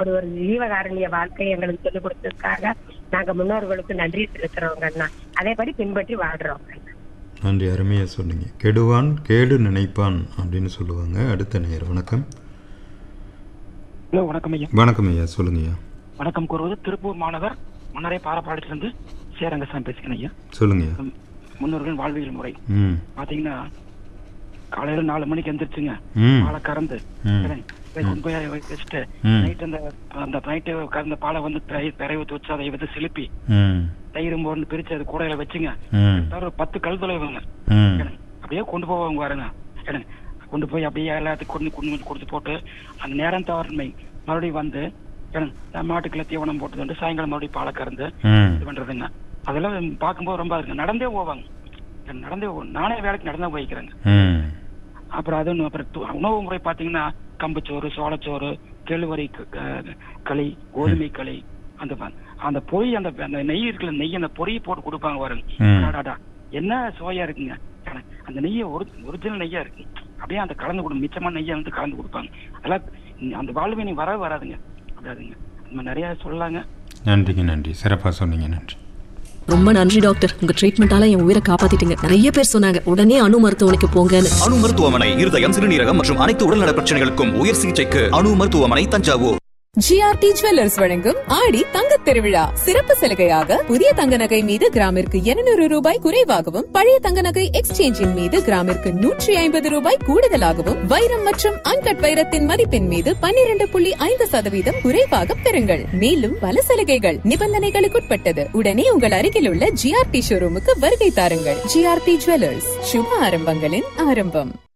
அப்படி ஒரு ஜீவகாரணிய வாழ்க்கையை எங்களுக்கு சொல்லிக் கொடுத்ததுக்காக நாங்க முன்னோர்களுக்கு நன்றி செலுத்துறோங்க அண்ணா அதேபடி பின்பற்றி வாழ்றோம் அண்ணா நன்றி அருமையாக சொன்னீங்க கெடுவான் கேடு நினைப்பான் அப்படின்னு சொல்லுவாங்க அடுத்த நேர் வணக்கம் ஹலோ வணக்கம் ஐயா வணக்கம் ஐயா சொல்லுங்க ஐயா வணக்கம் கூறுவது திருப்பூர் மாநகர் மன்னரை பாலப்பாளையத்திலிருந்து சேரங்கசாமி பேசுகிறேன் ஐயா சொல்லுங்க ஐயா ம், முன்னோர்களின் வாழ்வியல் முறை ம் பாத்தீங்கன்னா காலையில நாலு மணிக்கு எந்திரிச்சுங்க ம் பாலை கறந்து ம். சரி, போய் கொண்டு போய் வை- வச்சுட்டு ம். நைட் அந்த அந்த நைட்டு கறந்த பாலை வந்து பிறை- பிறை ஊற்றி வச்சு அதை வந்து சிலுப்பி ம் தயிரும் போட்டு பிரிச்சு அது கூடையில வச்சுங்க ம் ஒரு பத்து கல் தொலைவுங்க ம் எனக்கு அப்படியே கொண்டு போவாங்க பாருங்க எனக்கு கொண்டு போய் அப்படியே எல்லாத்துக்கும் கொண்டு கொண்டு வந்து கொடுத்து போட்டு அந்த நேரம் தவறுமை மறுபடியும் வந்து எனக்கு நான் மாட்டுக்குள்ள தீவனம் போட்டு வந்து சாயங்காலம் மறுபடியும் பாலை கறந்து ம் இது பண்றதுங்க அதெல்லாம் பார்க்கும்போது ரொம்ப இருக்கு நடந்தே போவாங்க எனக்கு நடந்தே போ- நானே வேலைக்கு நடந்தே போய்க்கிறேங்க ம் அப்புறம் அது ஒண்ணு, அப்புறம் து- உணவு முறை பாத்தீங்கன்னா கம்புச்சோறு சோளச்சோறு கேழ்வரை க- க- களி கோதுமை களி அந்த ப- அந்த பொரி அந்த அந்த நெய் இருக்குல்ல நெய் அந்த பொரியை போட்டு கொடுப்பாங்க பாருங்க ம். அடாடா, என்ன சுவையா இருக்குங்க எனக்கு அந்த நெய்யை ஒரு ஒரிஜினல் நெய்யா இருக்கு அப்படியே அந்த கலந்து கொடு மிச்சமான நெய்யை வந்து கலந்து கொடுப்பாங்க அதெல்லாம் இந்த- அந்த வாழ்வு நீ வரவே வராதுங்க அப்படியாதுங்க நம்ம நிறைய சொல்லலாங்க நன்றிங்க நன்றி சிறப்பாக சொன்னீங்க நன்றி ரொம்ப நன்றி டாக்டர் உங்க ட்ரீட்மெண்டால என் உயிரை காப்பாத்திட்டீங்க நிறைய பேர் சொன்னாங்க உடனே அணு மருத்துவமனைக்கு போங்கன்னு அணு மருத்துவமனை இருதயம் சிறுநீரகம் மற்றும் அனைத்து உடல்நல பிரச்சனைகளுக்கும் உயர் சிகிச்சைக்கு அணு மருத்துவமனை தஞ்சாவூர் ஜிஆர்டி ஜுவல்லர்ஸ் வழங்கும் ஆடி தங்கத் திருவிழா சிறப்பு சலுகையாக புதிய தங்க நகை மீது கிராமிற்கு 200 ரூபாய் குறைவாகவும் பழைய தங்க நகை எக்ஸ்சேஞ்சின் மீது கிராமிற்கு நூற்றி ஐம்பது ரூபாய் கூடுதலாகவும் வைரம் மற்றும் அன்கட் வைரத்தின் மதிப்பின் மீது 12.5% புள்ளி ஐந்து சதவீதம் குறைவாக பெறுங்கள் மேலும் பல சலுகைகள் நிபந்தனைகளுக்குட்பட்டது உடனே உங்கள் அருகில் உள்ள ஜிஆர்டி ஷோரூமுக்கு வருகை தாருங்கள் ஜிஆர்டி ஜுவல்லர்ஸ் சுப ஆரம்பங்களின் ஆரம்பம்